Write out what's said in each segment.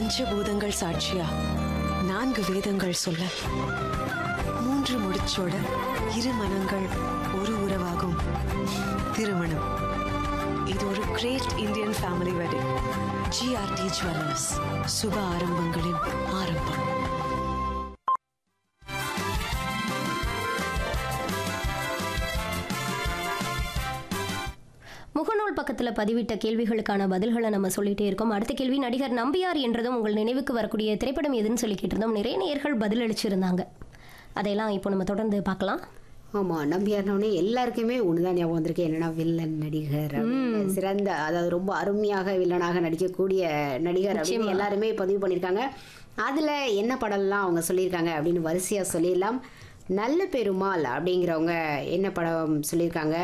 பஞ்சபூதங்கள் சாட்சியா நான்கு வேதங்கள் சொல்ல மூன்று முடிச்சோட இரு மனங்கள் ஒரு உறவாகும் திருமணம் இது ஒரு great Indian family wedding GRT jewellers சுப ஆரம்பங்களின் ஆரம்பம் முகநூல் பக்கத்தில் பதிவிட்ட கேள்விகளுக்கான பதில்களை நம்ம சொல்லிட்டே இருக்கோம் அடுத்த கேள்வி நடிகர் நம்பியார் என்றதும் உங்கள் நினைவுக்கு வரக்கூடிய திரைப்படம் எதுன்னு சொல்லி கேட்டிருந்தோம் நிறைய நேயர்கள் பதிலளிச்சிருந்தாங்க அதையெல்லாம் இப்போ நம்ம தொடர்ந்து பார்க்கலாம் ஆமாம் நம்பியார்னோடனே எல்லாருக்குமே ஒண்ணுதான் ஞாபகம் வந்திருக்கு என்னன்னா வில்லன் நடிகர் அப்படின்னு. சிறந்த அதாவது ரொம்ப அருமையாக வில்லனாக நடிக்கக்கூடிய நடிகர் அப்படின்னு எல்லாருமே பதிவு பண்ணியிருக்காங்க அதில் என்ன படம்லாம் அவங்க சொல்லியிருக்காங்க அப்படின்னு வரிசையாக சொல்லிடலாம் நல்ல பெருமாள் அப்படிங்கிறவங்க என்ன படம் சொல்லியிருக்காங்க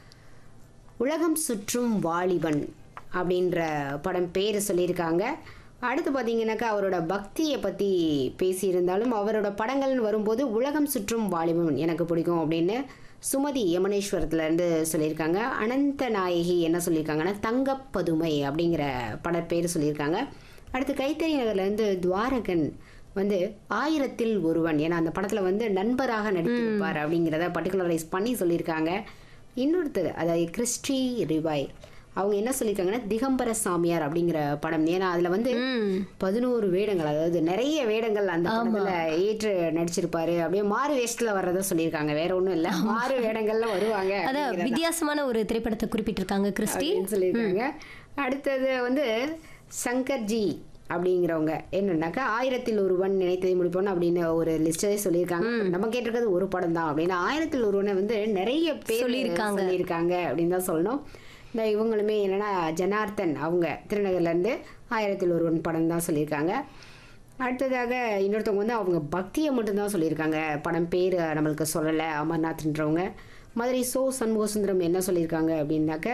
உலகம் சுற்றும் வாலிபன் அப்படின்ற படம் பேர் சொல்லியிருக்காங்க அடுத்து பார்த்தீங்கன்னாக்கா அவரோட பக்தியை பற்றி பேசியிருந்தாலும் அவரோட படங்கள்னு வரும்போது உலகம் சுற்றும் வாலிபன் எனக்கு பிடிக்கும் அப்படின்னு சுமதி யமனேஸ்வரத்துலேருந்து சொல்லியிருக்காங்க அனந்த நாயகி என்ன சொல்லியிருக்காங்கன்னா தங்கப்பதுமை அப்படிங்கிற பட பேர் சொல்லியிருக்காங்க அடுத்து கைத்தறி நகர்லேருந்து துவாரகன் வந்து ஆயிரத்தில் ஒருவன் ஏன்னா அந்த படத்தில் வந்து நண்பராக நடித்திருப்பார் அப்படிங்கிறத பர்டிகுலரைஸ் பண்ணி சொல்லியிருக்காங்க இன்னொருத்தர் அதாவது கிறிஸ்டி ரிவாய் அவங்க என்ன சொல்லியிருக்காங்கன்னா திகம்பர சாமியார் அப்படிங்கிற படம் ஏன்னா அதுல வந்து பதினோரு வேடங்கள் அதாவது நிறைய வேடங்கள் அந்த படத்துல ஏற்று நடிச்சிருப்பாரு அப்படியே மாறு வேஷத்துல வர்றதா சொல்லியிருக்காங்க வேற ஒண்ணும் இல்ல மாறு வேடங்கள்ல வருவாங்க அதான் வித்தியாசமான ஒரு திரைப்படத்தை குறிப்பிட்டிருக்காங்க கிறிஸ்டி அப்படின்னு சொல்லியிருக்காங்க அடுத்தது வந்து சங்கர்ஜி அப்படிங்கிறவங்க என்னன்னாக்கா ஆயிரத்தில் ஒருவன் நினைத்ததை முடிப்போம் அப்படின்னு ஒரு லிஸ்டே சொல்லியிருக்காங்க நம்ம கேட்டிருக்கிறது ஒரு படம் தான் அப்படின்னா ஆயிரத்தில் ஒருவனை வந்து நிறைய பேர் சொல்லியிருக்காங்க. சொல்லியிருக்காங்க அப்படின்னு தான் சொல்லணும் இந்த இவங்களுமே என்னன்னா ஜனார்த்தன் அவங்க திருநகர்ல இருந்து ஆயிரத்தில் ஒருவன் படம் தான் சொல்லியிருக்காங்க அடுத்ததாக இன்னொருத்தவங்க வந்து அவங்க பக்தியை மட்டும்தான் சொல்லியிருக்காங்க படம் பேர் நம்மளுக்கு சொல்லலை அமர்நாத்ன்றவங்க மதுரை சோ சண்முக சுந்தரம் என்ன சொல்லியிருக்காங்க அப்படின்னாக்க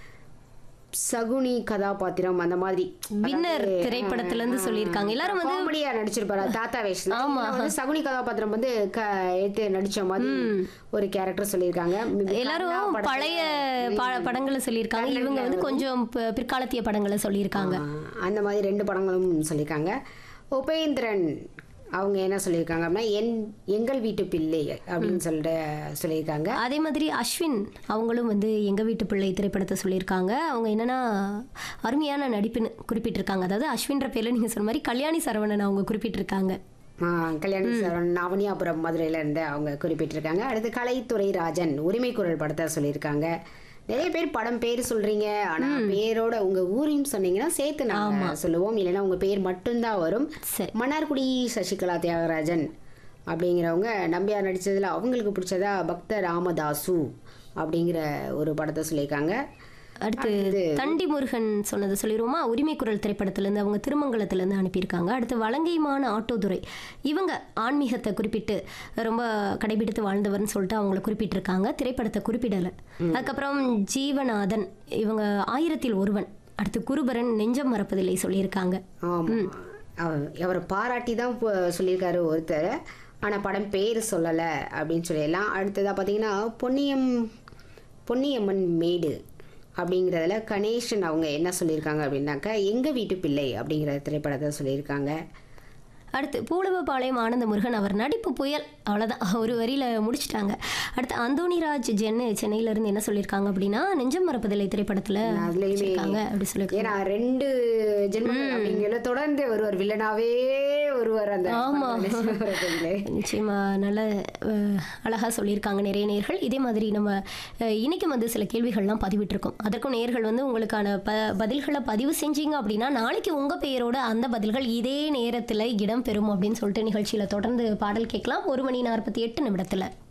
சகுனி கதாபாத்திரம் அந்த மாதிரி வின்னர் திரைப்படத்துல இருந்து சொல்லியிருக்காங்க எல்லாரும் வந்து காமெடியா நடிச்சிருப்பாரு தாத்தா வேஷம் வந்து சகுனி கதாபாத்திரம் வந்து க- எடுத்து நடிச்ச மாதிரி ஒரு கேரக்டர் சொல்லியிருக்காங்க எல்லாரும் பழைய ப- படங்களை சொல்லியிருக்காங்க இவங்க வந்து கொஞ்சம் ப- பிற்காலத்திய படங்களை சொல்லியிருக்காங்க ஆ, அந்த மாதிரி ரெண்டு படங்களும் சொல்லியிருக்காங்க உபேந்திரன் அவங்க என்ன சொல்லியிருக்காங்க அப்படின்னா என் எங்கள் வீட்டு பிள்ளை அப்படின்னு சொல்லிட்டு சொல்லியிருக்காங்க அதே மாதிரி அஸ்வின் அவங்களும் வந்து எங்க வீட்டு பிள்ளை திரைப்படத்தை சொல்லியிருக்காங்க அவங்க என்னன்னா அருமையான நடிப்புன்னு குறிப்பிட்டிருக்காங்க அதாவது அஸ்வின்ற பேர்ல நீங்க சொன்ன மாதிரி கல்யாணி சரவணன் அவங்க குறிப்பிட்டிருக்காங்க ஆ, கல்யாணி சரவணன் அவனியாபுரம் மதுரையில இருந்து அவங்க குறிப்பிட்டிருக்காங்க அடுத்து கலைத்துறை ராஜன் உரிமை குரல் படத்தை சொல்லியிருக்காங்க நிறைய பேர் படம் பேர் சொல்றீங்க ஆனா பேரோட உங்க ஊரையும் சொன்னீங்கன்னா சேர்த்து நாங்க சொல்லுவோம் இல்லைன்னா உங்க பேர் மட்டும்தான் வரும் சரி. மன்னார்குடி சசிகலா தியாகராஜன் அப்படிங்கிறவங்க நம்பியார் நடிச்சதுல அவங்களுக்கு பிடிச்சதா பக்த ராமதாசு அப்படிங்கிற ஒரு படத்தை சொல்லியிருக்காங்க அடுத்து தண்டி முருகன் சொன்னதை சொல்லிடுவோமா உரிமை குரல் திரைப்படத்திலேருந்து அவங்க திருமங்கலத்திலேருந்து அனுப்பியிருக்காங்க அடுத்து வலங்கைமான ஆட்டோதுரை இவங்க ஆன்மீகத்தை குறிப்பிட்டு ரொம்ப கடைபிடித்து வாழ்ந்தவர்னு சொல்லிட்டு அவங்கள குறிப்பிட்டிருக்காங்க திரைப்படத்தை குறிப்பிடலை அதுக்கப்புறம் ஜீவநாதன் இவங்க ஆயிரத்தில் ஒருவன் அடுத்து குருபரன் நெஞ்சம் மறப்பதில்லை சொல்லியிருக்காங்க ஆமா அவ- அவரை பாராட்டி தான் போ- சொல்லியிருக்காரு ஒருத்தர் ஆனா படம் பேர் சொல்லலை அப்படின்னு சொல்லிடலாம் அடுத்ததா பார்த்தீங்கன்னா பொன்னியம் பொன்னியம்மன் மேடு அப்படிங்கிறதுல கணேசன் அவங்க என்ன சொல்லியிருக்காங்க அப்படின்னாக்கா எங்க வீட்டு பிள்ளை அப்படிங்கிற திரைப்படத்தை சொல்லியிருக்காங்க அடுத்து பூலவபாளையம் ஆனந்த முருகன் அவர் நடிப்பு புயல் அவ்வளோதான் ஒரு வரியில முடிச்சிட்டாங்க அடுத்து அந்தோணிராஜ் சென்னை சென்னையிலேருந்து என்ன சொல்லியிருக்காங்க அப்படின்னா நெஞ்சம் மறப்பதில்லை திரைப்படத்தில் அதுலயுமே இருக்காங்க அப்படி சொல்லியிருக்காங்க ஏன்னா ரெண்டு ஜென்மங்கள் அப்படிங்கிற தொடர்ந்து ஒருவர் வில்லனாவே ஒருவர் அந்த ஆமா. வரதில்லை. நிச்சயமா நல்ல அஹ், அழகா சொல்லியிருக்காங்க நிறைய நேர்கள் இதே மாதிரி நம்ம அஹ், இன்னைக்கும் வந்து சில கேள்விகள்லாம் பதிவிட்டிருக்கோம் அதற்கும் நேர்கள் வந்து உங்களுக்கான ப பதில்களை பதிவு செஞ்சீங்க அப்படின்னா நாளைக்கு உங்க பெயரோட அந்த பதில்கள் இதே நேரத்தில் இடம் பெறும் அப்படின்னு சொல்லிட்டு நிகழ்ச்சியில தொடர்ந்து பாடல் கேட்கலாம் ஒரு மணி நாற்பத்தி எட்டு நிமிடத்துல